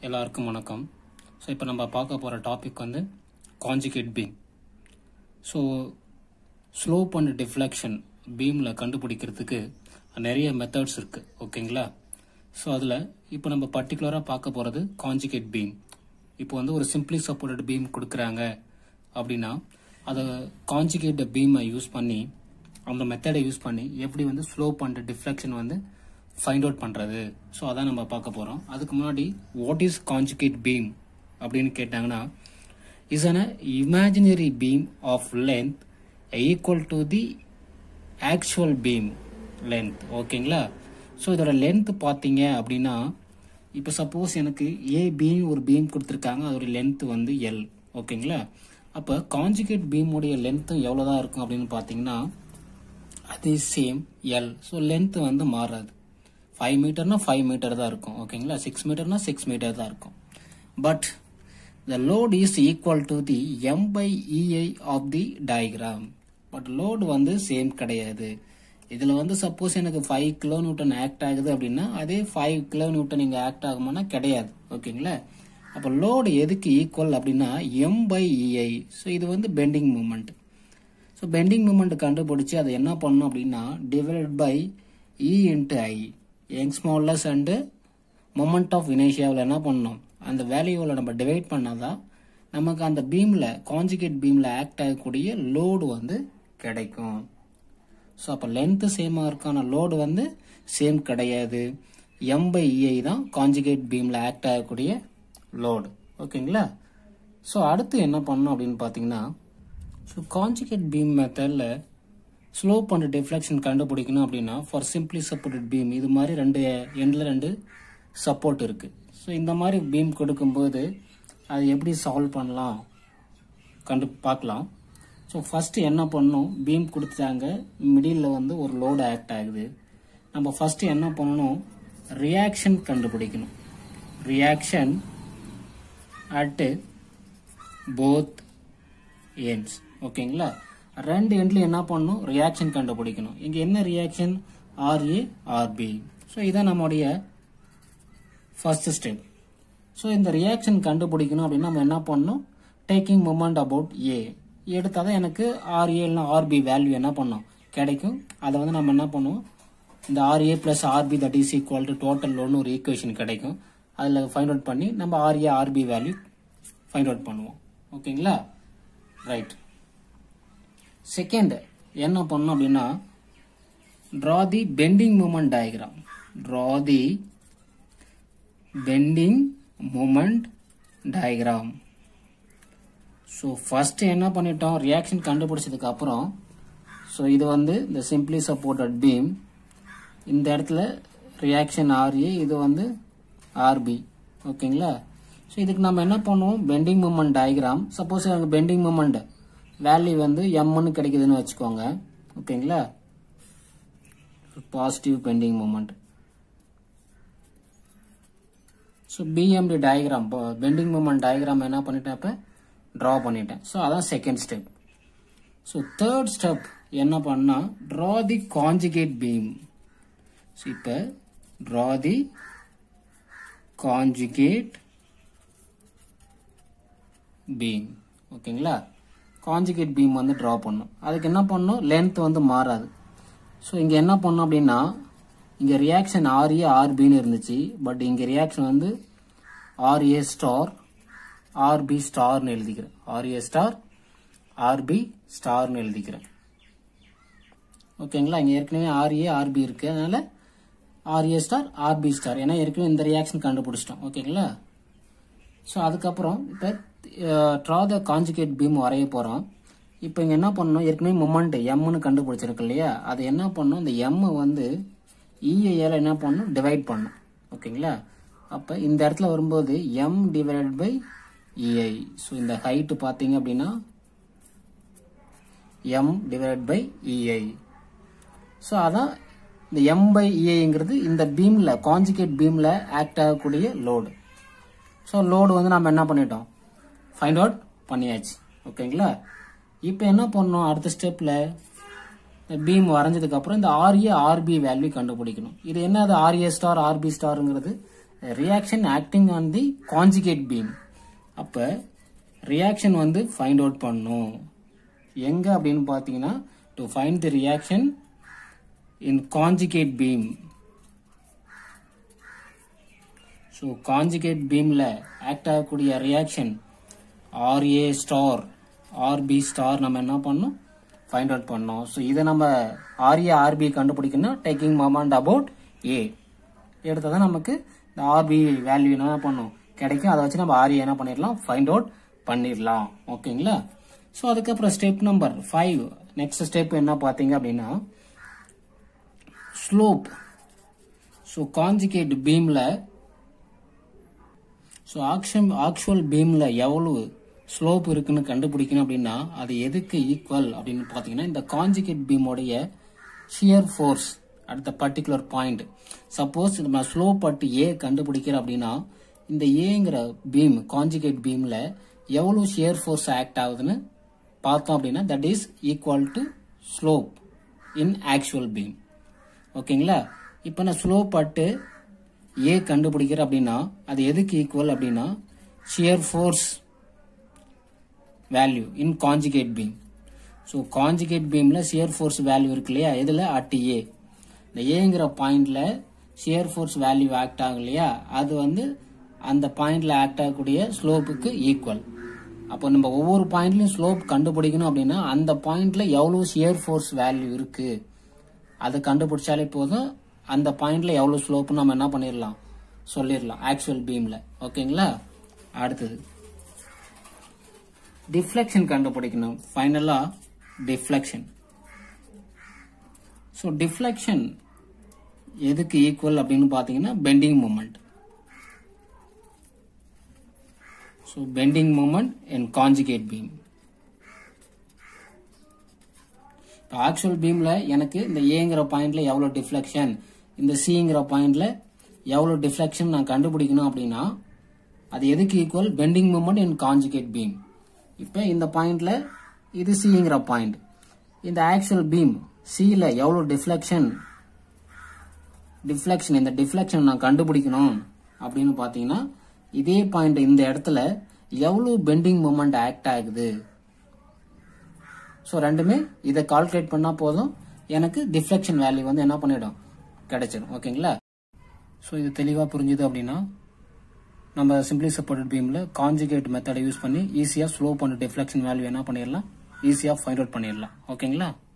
எல்லாருக்கும் வணக்கம் ஸோ இப்போ நம்ம பார்க்க போகிற டாபிக் வந்து conjugate beam so slope and deflection பீமில் கண்டுபிடிக்கிறதுக்கு நிறைய மெத்தட்ஸ் இருக்குது ஓகேங்களா ஸோ அதில் இப்போ நம்ம பர்டிகுலராக பார்க்க போகிறது காஞ்சிகேட் பீம் இப்போ வந்து ஒரு சிம்பிளி சப்போர்ட்டட் பீம் கொடுக்குறாங்க அப்படின்னா அதை காஞ்சிகேட் பீமை யூஸ் பண்ணி அந்த மெத்தடை யூஸ் பண்ணி எப்படி வந்து ஸ்லோப் அண்ட் டிஃப்ளெக்ஷன் வந்து ஃபைண்ட் அவுட் பண்ணுறது ஸோ அதான் நம்ம பார்க்க போகிறோம் அதுக்கு முன்னாடி வாட் இஸ் காஞ்சுகேட் பீம் அப்படின்னு கேட்டாங்கன்னா is an imaginary beam of length equal to the actual beam length ஓகேங்களா ஸோ இதோட லென்த் பார்த்தீங்க அப்படின்னா இப்போ சப்போஸ் எனக்கு ஏ பீம் ஒரு பீம் கொடுத்துருக்காங்க அதோட லென்த் வந்து எல் ஓகேங்களா அப்போ காஞ்சுகேட் பீமுடைய லென்த்தும் எவ்வளோ தான் இருக்கும் அப்படின்னு பார்த்தீங்கன்னா அது சேம் எல் ஸோ லென்த் வந்து மாறாது ஃபைவ் மீட்டர்னா ஃபைவ் மீட்டர் தான் இருக்கும் ஓகேங்களா சிக்ஸ் மீட்டர்னா சிக்ஸ் மீட்டர் தான் இருக்கும் but the load is equal to the M by EI of the diagram but load வந்து சேம் கிடையாது இதில் வந்து சப்போஸ் எனக்கு ஃபைவ் கிலோ நியூட்டன் ஆக்ட் ஆகுது அப்படின்னா அதே ஃபைவ் கிலோ நியூட்டன் இங்கே ஆக்ட் ஆகுமானா கிடையாது ஓகேங்களா அப்போ லோடு எதுக்கு ஈக்குவல் அப்படின்னா எம் பை இஐ ஸோ இது வந்து bending moment so bending moment கண்டுபிடிச்சி அதை என்ன பண்ணணும் அப்படின்னா divide by E into I young modulus and moment of இனேஷியாவில் என்ன பண்ணணும் அந்த வேல்யூவில் நம்ம டிவைட் பண்ணாதான் நமக்கு அந்த பீமில் காஞ்சிகேட் பீமில் ஆக்ட் ஆகக்கூடிய லோடு வந்து கிடைக்கும் ஸோ அப்போ லென்த்து சேமாக இருக்கான லோடு வந்து சேம் கிடையாது எம் பை இஐ தான் காஞ்சிகேட் பீமில் ஆக்ட் ஆகக்கூடிய லோடு ஓகேங்களா ஸோ அடுத்து என்ன பண்ணணும் அப்படின்னு பார்த்தீங்கன்னா ஸோ காஞ்சிகேட் பீம் மெத்தடில் ஸ்லோப் அண்ட் டிஃப்ளெக்ஷன் கண்டுபிடிக்கணும் அப்படின்னா ஃபார் சிம்பிளி சப்போர்ட்டட் பீம் இது மாதிரி ரெண்டு எண்டில் ரெண்டு சப்போர்ட் இருக்குது ஸோ இந்த மாதிரி பீம் கொடுக்கும்போது அது எப்படி சால்வ் பண்ணலாம் கண்டு பார்க்கலாம் ஸோ ஃபஸ்ட்டு என்ன பண்ணணும் பீம் கொடுத்தாங்க மிடில் வந்து ஒரு லோடு ஆக்ட் ஆகுது நம்ம ஃபஸ்ட்டு என்ன பண்ணணும் ரியாக்ஷன் கண்டுபிடிக்கணும் ரியாக்ஷன் அட்டு போத் எண்ட்ஸ் ஓகேங்களா ரெண்டு எண்ட்லையும் என்ன பண்ணணும் ரியாக்ஷன் கண்டுபிடிக்கணும் இங்கே என்ன ரியாக்ஷன் ஆர்ஏ ஆர்பி ஸோ இதான் நம்முடைய ஃபர்ஸ்ட் ஸ்டெப் ஸோ இந்த ரியாக்ஷன் கண்டுபிடிக்கணும் அப்படின்னா நம்ம என்ன பண்ணணும் டேக்கிங் மூமெண்ட் அபவுட் ஏ எடுத்தால் தான் எனக்கு ஆர்ஏ இல்லைனா ஆர்பி வேல்யூ என்ன பண்ணோம் கிடைக்கும் அதை வந்து நம்ம என்ன பண்ணுவோம் இந்த RA plus RB that is equal to total லோன்னு ஒரு ஈக்குவேஷன் கிடைக்கும் அதில் ஃபைண்ட் அவுட் பண்ணி நம்ம RA RB value find out பண்ணுவோம் ஓகேங்களா ரைட் செகண்ட் என்ன பண்ணணும் அப்படின்னா draw the bending moment diagram draw the bending moment diagram so first என்ன பண்ணிட்டோம் ரியாக்ஷன் கண்டுபிடிச்சதுக்கு அப்புறம் ஸோ இது வந்து இந்த சிம்பிளி சப்போர்ட்டட் பீம் இந்த இடத்துல ரியாக்ஷன் ஆர்ஏ இது வந்து ஆர்பி ஓகேங்களா ஸோ இதுக்கு நம்ம என்ன பண்ணுவோம் பெண்டிங் மூமெண்ட் டயக்ராம் சப்போஸ் எனக்கு பெண்டிங் மூமெண்ட் வேல்யூ வந்து எம்னு கிடைக்குதுன்னு வச்சுக்கோங்க ஓகேங்களா positive bending moment so BMD diagram bending moment diagram என்ன பண்ணிட்டேன் இப்போ ட்ரா பண்ணிட்டேன் ஸோ அதான் second step so third step என்ன பண்ணால் draw the conjugate beam so இப்போ ட்ரா தி காஞ்சிகேட் பீம் ஓகேங்களா காஞ்சிகேட் பீம் வந்து ட்ரா பண்ணும் அதுக்கு என்ன பண்ணும் லென்த் வந்து மாறாது ஸோ இங்கே என்ன பண்ணும் அப்படின்னா இங்கே ரியாக்ஷன் ஆர்ஏ ஆர்பின்னு இருந்துச்சு பட் இங்கே ரியாக்ஷன் வந்து ஆர்ஏ ஸ்டார் ஆர்பி ஸ்டார்னு எழுதிக்கிறேன் ஆர்ஏ ஸ்டார் ஆர்பி ஸ்டார்னு எழுதிக்கிறேன் ஓகேங்களா இங்கே ஏற்கனவே ஆர்ஏ ஆர்பி இருக்கு அதனால ஆர்ஏ ஸ்டார் ஆர்பி ஸ்டார் ஏன்னா ஏற்கனவே இந்த ரியாக்ஷன் கண்டுபிடிச்சிட்டோம் ஓகேங்களா ஸோ அதுக்கப்புறம் இப்போ ட்ரா த காஞ்சுகேட் பீம் வரைய போகிறோம் இப்போ இங்கே என்ன பண்ணணும் ஏற்கனவே மொமெண்ட் எம்னு கண்டுபிடிச்சிருக்கு இல்லையா அது என்ன பண்ணணும் இந்த எம்மை வந்து இஐயால் என்ன பண்ணணும் டிவைட் பண்ணும் ஓகேங்களா அப்போ இந்த இடத்துல வரும்போது M divide by EI so இந்த ஹைட்டு பார்த்தீங்க அப்படின்னா M divide by EI so அதான் இந்த எம் பை இஐங்கிறது இந்த பீமில் காஞ்சிகேட் பீமில் ஆக்ட் ஆகக்கூடிய லோடு ஸோ லோடு வந்து நம்ம என்ன பண்ணிட்டோம் ஃபைண்ட் அவுட் பண்ணியாச்சு ஓகேங்களா இப்போ என்ன பண்ணோம் அடுத்த ஸ்டெப்பில் பீம் வரைஞ்சதுக்கு அப்புறம் இந்த ஆர்ஏ ஆர்பி வேல்யூ கண்டுபிடிக்கணும் இது என்ன அது ஆர்ஏ ஸ்டார் ஆர்பி ஸ்டாருங்கிறது reaction acting on the conjugate beam அப்போ ரியாக்ஷன் வந்து ஃபைண்ட் அவுட் பண்ணும் எங்க அப்படின்னு பார்த்தீங்கன்னா to find the reaction in conjugate beam so conjugate பீமில் ஆக்ட் ஆகக்கூடிய reaction RA star RB star நம்ம என்ன பண்ணோம் ஃபைண்ட் அவுட் பண்ணோம் ஸோ இதை நம்ம ஆர்ஏ ஆர்பி கண்டுபிடிக்கணும் டேக்கிங் மொமெண்ட் அபவுட் ஏ எடுத்தால் தான் நமக்கு இந்த ஆர்பி வேல்யூ என்ன பண்ணும் கிடைக்கும் அதை வச்சு நம்ம ஆர்ஏ என்ன பண்ணிடலாம் ஃபைண்ட் அவுட் பண்ணிடலாம் ஓகேங்களா ஸோ அதுக்கப்புறம் step number five next step என்ன பார்த்தீங்க அப்படின்னா ஸ்லோப் ஸோ காஞ்சிகேட் பீமில் ஸோ ஆக்ஷன் ஆக்சுவல் பீமில் எவ்வளவு ஸ்லோப் இருக்குன்னு கண்டுபிடிக்கணும் அப்படின்னா அது எதுக்கு ஈக்குவல் அப்படின்னு பார்த்தீங்கன்னா இந்த காஞ்சிகேட் பீமோடைய shear force at the particular point suppose நம்ம ஸ்லோப் அட் ஏ கண்டுபிடிக்கிறோம் அப்படின்னா இந்த ஏங்கிற பீம் காஞ்சிகேட் பீமில் எவ்வளோ ஷியர் ஃபோர்ஸ் ஆக்ட் ஆகுதுன்னு பார்த்தோம் அப்படின்னா that is equal to slope in actual beam ஓகேங்களா இப்போ நான் ஸ்லோப் அட்டு ஏ கண்டுபிடிக்கிறேன் அப்படின்னா அது எதுக்கு ஈக்குவல் அப்படின்னா shear force value in conjugate beam so conjugate பீமில் ஷியர் ஃபோர்ஸ் வேல்யூ இருக்கு இல்லையா இதில் அட் ஏ இந்த ஏங்கிற பாயிண்ட்ல ஷியர் ஃபோர்ஸ் வேல்யூ ஆக்ட் ஆகும் இல்லையா அது வந்து அந்த பாயிண்ட்ல ஆக்ட் ஆகக்கூடிய ஸ்லோப்புக்கு ஈக்குவல் அப்போ நம்ம ஒவ்வொரு பாயிண்ட்லயும் ஸ்லோப் கண்டுபிடிக்கணும் அப்படின்னா அந்த பாயிண்ட்ல எவ்வளவு ஷியர் ஃபோர்ஸ் வேல்யூ இருக்கு அதை கண்டுபிடிச்சாலே போதும் அந்த பாயிண்ட்ல எவ்வளவு ஸ்லோப்னு நம்ம என்ன பண்ணிடலாம் சொல்லிடலாம் ஆக்சுவல் பீம்ல ஓகேங்களா அடுத்தது டிஃப்ளெக்ஷன் கண்டுபிடிக்கணும் ஃபைனலா டிஃப்ளெக்ஷன் ஸோ டிஃப்ளெக்ஷன் எதுக்கு ஈக்குவல் அப்படின்னு பார்த்தீங்கன்னா bending moment so bending moment and conjugate beam இப்போ ஆக்சுவல் பீமில் எனக்கு இந்த ஏங்கிற பாயிண்ட்ல எவ்வளோ டிஃப்ளெக்ஷன் இந்த சிங்கிற பாயிண்ட்ல எவ்வளோ டிஃப்ளெக்ஷன் நான் கண்டுபிடிக்கணும் அப்படின்னா அது எதுக்கு equal bending moment in conjugate beam இப்போ இந்த பாயிண்ட்ல இது சிங்கிற பாயிண்ட் இந்த ஆக்சுவல் பீம் சியில் எவ்வளோ டிஃப்ளெக்ஷன் டிஃப்ளெக்ஷன் இந்த டிஃப்ளெக்ஷன் நான் கண்டுபிடிக்கணும் அப்படின்னு பார்த்தீங்கன்னா இதே பாயிண்ட் இந்த இடத்துல எவ்வளோ பெண்டிங் மூமெண்ட் ஆக்ட் ஆகுது ஸோ ரெண்டுமே இதை கால்குலேட் பண்ணால் போதும் எனக்கு டிஃப்ளெக்ஷன் வேல்யூ வந்து என்ன பண்ணிடும் கிடைச்சிடும் ஓகேங்களா ஸோ இது தெளிவாக புரிஞ்சுது அப்படின்னா நம்ம சிம்பிளி சப்போர்ட்டட் பீமில் காஞ்சுகேட் மெத்தடை யூஸ் பண்ணி ஈஸியாக ஸ்லோ பண்ண டிஃப்ளெக்ஷன் வேல்யூ என்ன பண்ணிடலாம் ஈஸியாக ஃபைண்ட் அவுட் பண்ணிடலாம் ஓகேங்களா